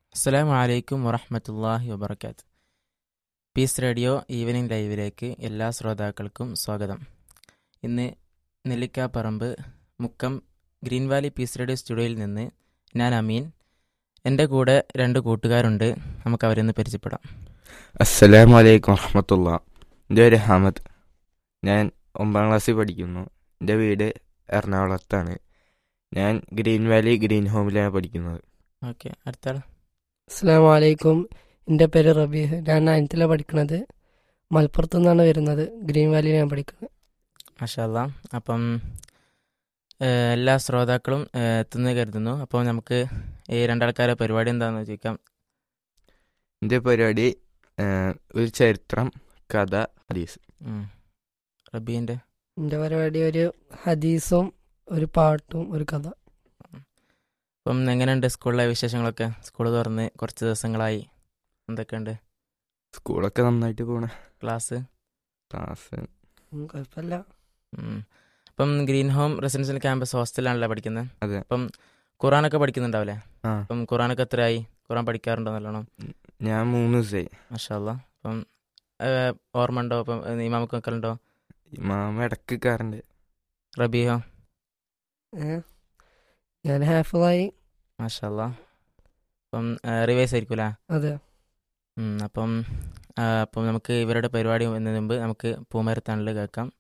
അസ്സലാമു അലൈക്കും വറഹ്മത്തുള്ളാഹി വബർക്കാത്ത് പീസ് റേഡിയോ ഈവനിംഗ് ലൈവിലേക്ക് എല്ലാ ശ്രോതാക്കൾക്കും സ്വാഗതം ഇന്ന് Nellikkaparambu Mukkam Green Valley Peace Radio സ്റ്റുഡിയോയിൽ നിന്ന് ഞാൻ അമീൻ എൻ്റെ കൂടെ രണ്ട് കൂട്ടുകാരുണ്ട് നമുക്ക് അവരൊന്ന് പരിചയപ്പെടാം അസ്സലാമു അലൈക്കും വറഹമത്തുള്ള എൻ്റെ പേര് ഹമദ് ഞാൻ ഒമ്പതാം ക്ലാസ്സിൽ പഠിക്കുന്നു എൻ്റെ വീട് എറണാകുളത്താണ് ഞാൻ ഗ്രീൻ വാലി ഗ്രീൻ ഹോമിലാണ് പഠിക്കുന്നത് ഓക്കെ അടുത്ത ആൾ അസ്സാം വലൈക്കും എൻ്റെ പേര് റബീഹ് ഞാൻ നയൻത്തിലാണ് പഠിക്കുന്നത് മലപ്പുറത്തു നിന്നാണ് വരുന്നത് ഗ്രീൻ വാലിയിൽ ഞാൻ പഠിക്കുന്നത് മാഷാല്ല അപ്പം ഏഹ്, എല്ലാ ശ്രോതാക്കളും ഏഹ്, എത്തുന്നത് കരുതുന്നു അപ്പോൾ നമുക്ക് ഈ രണ്ടാൾക്കാരെ പരിപാടി എന്താണെന്ന് ചോദിക്കാം എൻ്റെ പരിപാടി ആ, ഒരു ചരിത്രം കഥ ഹദീസ് ഉം. റബീൻ്റെ എൻ്റെ പരിപാടി ഒരു ഹദീസും ഒരു പാട്ടും ഒരു കഥ അപ്പം എങ്ങനെയുണ്ട് സ്കൂളിലെ വിശേഷങ്ങളൊക്കെ സ്കൂൾ തുറന്ന് കുറച്ച് ദിവസങ്ങളായി എന്തൊക്കെയുണ്ട് സ്കൂളൊക്കെ നന്നായിട്ട് പോണ ക്ലാസ് ക്ലാസ് ഉം, കുഴപ്പമില്ല ഉം. അപ്പം ഗ്രീൻ ഹോം റെസിഡൻഷ്യൽ ക്യാമ്പസ് ഹോസ്റ്റലിലാണല്ലോ പഠിക്കുന്നത് അതെ. അപ്പം ഖുറാനൊക്കെ പഠിക്കുന്നുണ്ടാവില്ലേ ആ അപ്പം ഖുറാനൊക്കെ എത്രയായി ഖുറാൻ പഠിക്കാറുണ്ടോ നല്ലോണം ഞാൻ മൂന്ന് ദിവസമായി മഷാല്ല അപ്പം ഏഹ്, ഓർമ്മ ഉണ്ടോ അപ്പം ഏഹ്, ഇമാമക്ക് വെക്കലുണ്ടോ മാമ ഇടക്ക് കാറുണ്ട് റബിയോ ഏ? ഞാൻ ഹാഫിളായി മാഷാല്ല അപ്പം റിവൈസ് ആയിരിക്കൂലേ അതെ ഉം, അപ്പം ആ, അപ്പം നമുക്ക് ഇവരുടെ പരിപാടി എന്നതിന് മുമ്പ് നമുക്ക് പൂമരത്താണിൽ കേൾക്കാം